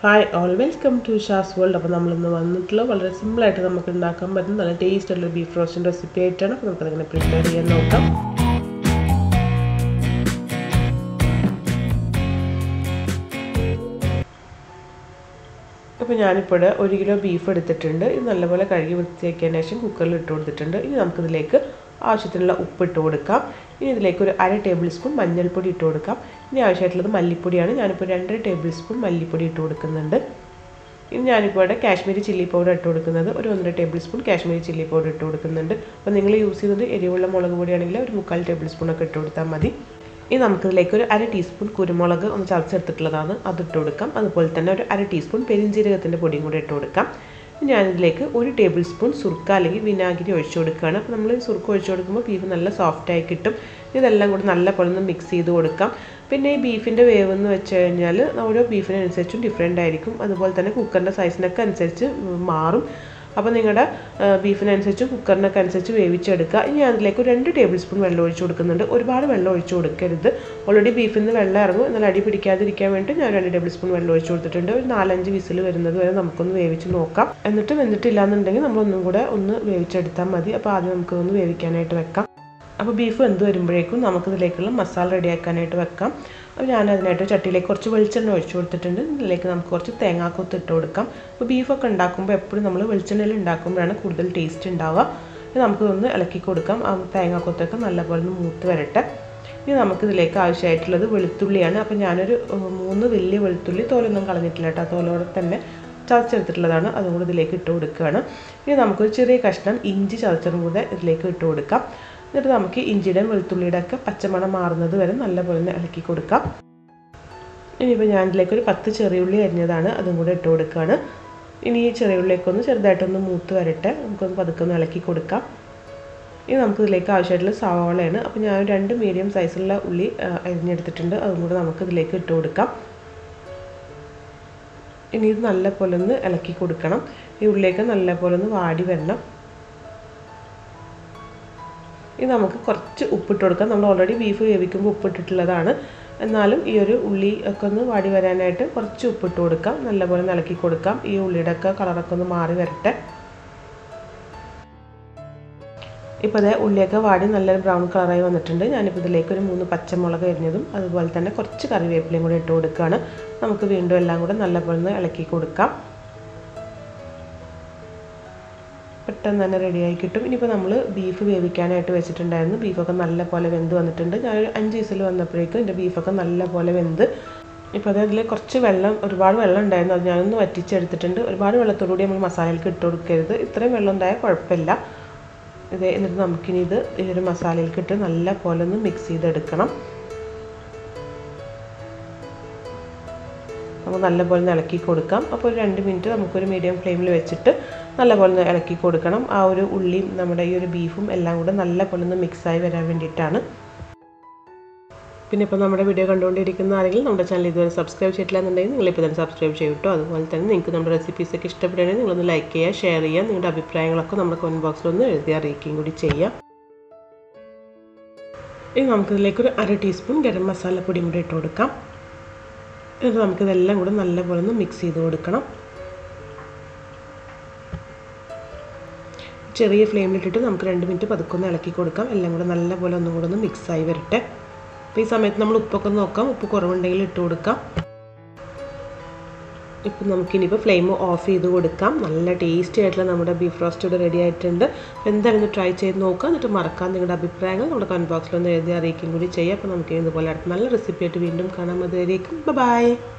hi all welcome to Shaz world അപ്പോൾ നമ്മളിന്ന് വന്നിട്ടുള്ള വളരെ സിമ്പിളായിട്ട് നമുക്ക് ഉണ്ടാക്കാൻ പറ്റുന്ന നല്ല ടേസ്റ്റ് ഉള്ള ബീഫ് റോസ്റ്റിൻ്റെ റെസിപ്പി ആയിട്ടാണ് അപ്പോൾ നമുക്കതിങ്ങനെ പ്രിപ്പയർ ചെയ്യാൻ നോക്കാം അപ്പോൾ ഞാനിപ്പോൾ ഒരു കിലോ ബീഫ് എടുത്തിട്ടുണ്ട് ഇത് നല്ലപോലെ കഴുകി വൃത്തിയാക്കിയതിന് ശേഷം കുക്കറിൽ ഇട്ട് കൊടുത്തിട്ടുണ്ട് ഇനി നമുക്കിതിലേക്ക് ആവശ്യത്തിനുള്ള ഉപ്പ് ഇട്ട് കൊടുക്കാം ഇനി ഇതിലേക്ക് ഒരു അര ടേബിൾ സ്പൂൺ മഞ്ഞൾപ്പൊടി ഇട്ട് കൊടുക്കാം ഇനി ആവശ്യമായിട്ടുള്ളത് മല്ലിപ്പൊടിയാണ് ഞാനിപ്പോൾ രണ്ടര ടേബിൾ സ്പൂൺ മല്ലിപ്പൊടി ഇട്ട് കൊടുക്കുന്നുണ്ട് ഇനി ഞാനിപ്പോൾ ഇവിടെ കാശ്മീരി ചില്ലി പൗഡർ ഇട്ട് കൊടുക്കുന്നത് ഒരു ഒന്നര table spoon Kashmiri chilli powder ഇട്ട് കൊടുക്കുന്നുണ്ട് അപ്പോൾ നിങ്ങൾ യൂസ് ചെയ്യുന്നത് എരിവുള്ള മുളക് പൊടിയാണെങ്കിൽ ഒരു മുക്കാൽ ടേബിൾ സ്പൂണൊക്കെ ഇട്ട് കൊടുത്താൽ മതി ഇനി നമുക്കിതിലേക്ക് ഒരു അര ടീസ്പൂൺ കുരുമുളക് ഒന്ന് ചതച്ചെടുത്തിട്ടുള്ളതാണ് അത് ഇട്ട് കൊടുക്കാം അതുപോലെ തന്നെ ഒരു അര ടീസ്പൂൺ പെരിഞ്ജീരകത്തിൻ്റെ പൊടിയും കൂടി ഇട്ട് കൊടുക്കാം ഞാനിതിലേക്ക് ഒരു ടേബിൾ സ്പൂൺ സുർക്ക അല്ലെങ്കിൽ വിനാഗിരി ഒഴിച്ചു കൊടുക്കുകയാണ് അപ്പോൾ നമ്മൾ സുർക്ക ഒഴിച്ചു കൊടുക്കുമ്പോൾ ബീഫ് നല്ല സോഫ്റ്റായി കിട്ടും ഇതെല്ലാം കൂടി നല്ല പോലെ ഒന്ന് മിക്സ് ചെയ്ത് കൊടുക്കാം പിന്നെ ഈ ബീഫിൻ്റെ വേവ് എന്ന് വെച്ച് കഴിഞ്ഞാൽ ഓരോ ബീഫിനനുസരിച്ചും ഡിഫറെൻ്റ് ആയിരിക്കും അതുപോലെ തന്നെ കുക്കറിൻ്റെ സൈസിനൊക്കെ അനുസരിച്ച് മാറും അപ്പോൾ നിങ്ങളുടെ ബീഫിനനുസരിച്ച് കുക്കറിനൊക്കെ അനുസരിച്ച് വേവിച്ചെടുക്കുക ഇനി അതിലേക്ക് ഒരു രണ്ട് ടേബിൾ സ്പൂൺ വെള്ളം ഒഴിച്ച് കൊടുക്കുന്നുണ്ട് ഒരുപാട് വെള്ളം ഒഴിച്ച് കൊടുക്കരുത് ഓൾറെഡി ബീഫിൽ നിന്ന് വെള്ളം ഇറങ്ങും എന്നാൽ അടി പിടിക്കാതിരിക്കാൻ വേണ്ടി ഞാൻ രണ്ട് ടേബിൾ സ്പൂൺ വെള്ളം ഒഴിച്ച് കൊടുത്തിട്ടുണ്ട് ഒരു നാലഞ്ച് വിസിൽ വരുന്നത് വരെ നമുക്കൊന്ന് വേവിച്ച് നോക്കാം എന്നിട്ട് വെന്തിട്ടില്ല എന്നുണ്ടെങ്കിൽ നമ്മളൊന്നും കൂടെ ഒന്ന് വേവിച്ചെടുത്താൽ മതി അപ്പോൾ ആദ്യം നമുക്കൊന്ന് വേവിക്കാനായിട്ട് വെക്കാം അപ്പോൾ ബീഫ് വെന്ത് വരുമ്പോഴേക്കും നമുക്കിതിലേക്കുള്ള മസാല റെഡിയാക്കാനായിട്ട് വെക്കാം അപ്പോൾ ഞാൻ അതിനായിട്ട് ചട്ടിയിലേക്ക് കുറച്ച് വെളിച്ചെണ്ണ ഒഴിച്ചു കൊടുത്തിട്ടുണ്ട് ഇതിലേക്ക് നമുക്ക് കുറച്ച് തേങ്ങാക്കൊത്ത് ഇട്ട് കൊടുക്കാം അപ്പോൾ ബീഫൊക്കെ ഉണ്ടാക്കുമ്പോൾ എപ്പോഴും നമ്മൾ വെളിച്ചെണ്ണയിൽ ഉണ്ടാക്കുമ്പോഴാണ് കൂടുതൽ ടേസ്റ്റ് ഉണ്ടാവുക ഇത് നമുക്കിതൊന്ന് ഇളക്കി കൊടുക്കാം ആ തേങ്ങാക്കൊത്തൊക്കെ നല്ലപോലെ ഒന്ന് മൂത്ത് വരട്ടെ ഇനി നമുക്കിതിലേക്ക് ആവശ്യമായിട്ടുള്ളത് വെളുത്തുള്ളിയാണ് അപ്പോൾ ഞാനൊരു മൂന്ന് വലിയ വെളുത്തുള്ളി തോലൊന്നും കളഞ്ഞിട്ടില്ല കേട്ടോ തോലോടെ തന്നെ ചതച്ചെടുത്തിട്ടുള്ളതാണ് അതും കൂടി ഇതിലേക്ക് ഇട്ട് കൊടുക്കുകയാണ് ഇനി നമുക്കൊരു ചെറിയ കഷ്ണം ഇഞ്ചി ചതച്ചതും കൂടെ ഇതിലേക്ക് ഇട്ട് കൊടുക്കാം എന്നിട്ട് നമുക്ക് ഇഞ്ചിയുടെയും വെളുത്തുള്ളിയുടെ ഒക്കെ പച്ചമണം മാറുന്നത് വരെ നല്ലപോലെ ഒന്ന് ഇളക്കി കൊടുക്കാം ഇനിയിപ്പോൾ ഞാൻ ഇതിലേക്ക് ഒരു പത്ത് ചെറിയുള്ളി അരിഞ്ഞതാണ് അതും കൂടെ ഇട്ട് കൊടുക്കുകയാണ് ഇനി ഈ ചെറിയുള്ളിയൊക്കെ ഒന്ന് ചെറുതായിട്ടൊന്ന് മൂത്ത് വരട്ടെ നമുക്കൊന്ന് പതുക്കെ ഒന്ന് ഇളക്കി കൊടുക്കാം ഇനി നമുക്ക് ഇതിലേക്ക് ആവശ്യമായിട്ടുള്ള സവാളയാണ് അപ്പോൾ ഞാൻ രണ്ട് മീഡിയം സൈസുള്ള ഉള്ളി അരിഞ്ഞെടുത്തിട്ടുണ്ട് അതും കൂടെ നമുക്ക് ഇതിലേക്ക് ഇട്ട് കൊടുക്കാം ഇനി ഇത് നല്ല പോലെ ഒന്ന് ഇളക്കി കൊടുക്കണം ഈ ഉള്ളിയൊക്കെ നല്ല പോലെ ഒന്ന് വാടി വരണം ഇനി നമുക്ക് കുറച്ച് ഉപ്പിട്ട് കൊടുക്കാം നമ്മൾ ഓൾറെഡി ബീഫ് വേവിക്കുമ്പോൾ ഉപ്പിട്ടിട്ടുള്ളതാണ് എന്നാലും ഈ ഒരു ഉള്ളി ഒക്കെ ഒന്ന് വാടി വരാനായിട്ട് കുറച്ച് ഉപ്പിട്ട് കൊടുക്കാം നല്ലപോലെ ഇളക്കി കൊടുക്കാം ഈ ഉള്ളിയുടെ ഒക്കെ കളറൊക്കെ ഒന്ന് മാറി വരട്ടെ ഇപ്പോൾ അതേ ഉള്ളിയൊക്കെ വാടി നല്ലൊരു ബ്രൗൺ കളറായി വന്നിട്ടുണ്ട് ഞാനിപ്പോൾ ഇതിലേക്ക് ഒരു മൂന്ന് പച്ചമുളക് എരിഞ്ഞതും അതുപോലെ തന്നെ കുറച്ച് കറിവേപ്പിലയും കൂടി ഇട്ട് കൊടുക്കുകയാണ് നമുക്ക് വീണ്ടും എല്ലാം കൂടെ നല്ലപോലെ ഒന്ന് ഇളക്കി കൊടുക്കാം പെട്ടെന്ന് തന്നെ റെഡിയായി കിട്ടും ഇനിയിപ്പോൾ നമ്മൾ ബീഫ് വേവിക്കാനായിട്ട് വെച്ചിട്ടുണ്ടായിരുന്നു ബീഫൊക്കെ നല്ല പോലെ വെന്ത് വന്നിട്ടുണ്ട് ഞാനൊരു അഞ്ച് വിസിൽ വന്നപ്പോഴേക്കും എൻ്റെ ബീഫൊക്കെ നല്ല പോലെ വെന്ത് ഇപ്പോൾ അതിൽ കുറച്ച് വെള്ളം ഒരുപാട് വെള്ളം ഉണ്ടായിരുന്നു അത് ഞാനൊന്ന് വറ്റിച്ചെടുത്തിട്ടുണ്ട് ഒരുപാട് വെള്ളത്തോടുകൂടി നമ്മൾ മസാലയിലേക്ക് ഇട്ട് കൊടുക്കരുത് ഇത്രയും വെള്ളം ഉണ്ടായാൽ കുഴപ്പമില്ല ഇത് എന്നിട്ട് നമുക്കിനി ഇത് ഈ ഒരു മസാലയിലേക്ക് ഇട്ട് നല്ല പോലെ ഒന്ന് മിക്സ് ചെയ്തെടുക്കണം നമുക്ക് നല്ലപോലെ ഇളക്കി കൊടുക്കാം അപ്പോൾ ഒരു രണ്ട് മിനിറ്റ് നമുക്കൊരു മീഡിയം ഫ്ലെയിമിൽ വെച്ചിട്ട് നല്ലപോലെ ഇളക്കി കൊടുക്കണം ആ ഒരു ഉള്ളിയും നമ്മുടെ ഈ ഒരു ബീഫും എല്ലാം കൂടെ നല്ലപോലെ ഒന്ന് മിക്സായി വരാൻ വേണ്ടിയിട്ടാണ് പിന്നെ ഇപ്പോൾ നമ്മുടെ വീഡിയോ കണ്ടുകൊണ്ടിരിക്കുന്ന ആരെങ്കിലും നമ്മുടെ ചാനൽ ഇതുവരെ സബ്സ്ക്രൈബ് ചെയ്തിട്ടില്ല എന്നുണ്ടെങ്കിൽ നിങ്ങളിപ്പോൾ തന്നെ സബ്സ്ക്രൈബ് ചെയ്യട്ടോ അതുപോലെ തന്നെ നിങ്ങൾക്ക് നമ്മുടെ റെസിപ്പീസൊക്കെ ഇഷ്ടപ്പെടുകയാണെങ്കിൽ നിങ്ങളൊന്ന് ലൈക്ക് ചെയ്യുക ഷെയർ ചെയ്യുക നിങ്ങളുടെ അഭിപ്രായങ്ങളൊക്കെ നമ്മുടെ കമൻറ്റ് ബോക്സിൽ ഒന്ന് എഴുതി അറിയിക്കുകയും കൂടി ചെയ്യാം ഇനി നമുക്കിതിലേക്ക് ഒരു അര ടീസ്പൂൺ ഗരം മസാലപ്പൊടിയും കൂടി ഇട്ട് കൊടുക്കാം എന്നിട്ട് നമുക്കിതെല്ലാം കൂടെ നല്ലപോലെ ഒന്ന് മിക്സ് ചെയ്ത് കൊടുക്കണം ചെറിയ ഫ്ലെയിമിലിട്ടിട്ട് നമുക്ക് രണ്ട് മിനിറ്റ് പതുക്കൊന്ന് ഇളക്കി കൊടുക്കാം എല്ലാം കൂടെ നല്ലപോലെ ഒന്നും കൂടെ ഒന്ന് മിക്സായി വരട്ടെ അപ്പോൾ ഈ സമയത്ത് നമ്മൾ ഉപ്പൊക്കെ നോക്കാം ഉപ്പ് കുറവുണ്ടെങ്കിൽ ഇട്ട് കൊടുക്കാം ഇപ്പം നമുക്കിനിയിപ്പോൾ ഫ്ലെയിം ഓഫ് ചെയ്ത് കൊടുക്കാം നല്ല ടേസ്റ്റി ആയിട്ടുള്ള നമ്മുടെ ബീഫ് റോസ്റ്റ് ഇവിടെ റെഡി ആയിട്ടുണ്ട് എന്തായാലും ഒന്ന് ട്രൈ ചെയ്ത് നോക്കാം എന്നിട്ട് മറക്കാൻ നിങ്ങളുടെ അഭിപ്രായങ്ങൾ നമ്മുടെ കമൻറ്റ് ബോക്സിൽ ഒന്ന് എഴുതി അറിയിക്കുകയും കൂടി ചെയ്യാം അപ്പോൾ നമുക്ക് ഇതുപോലെ അടുത്ത നല്ല റെസിപ്പി ആയിട്ട് വീണ്ടും കാണാൻ അതുവരേക്കും ബൈ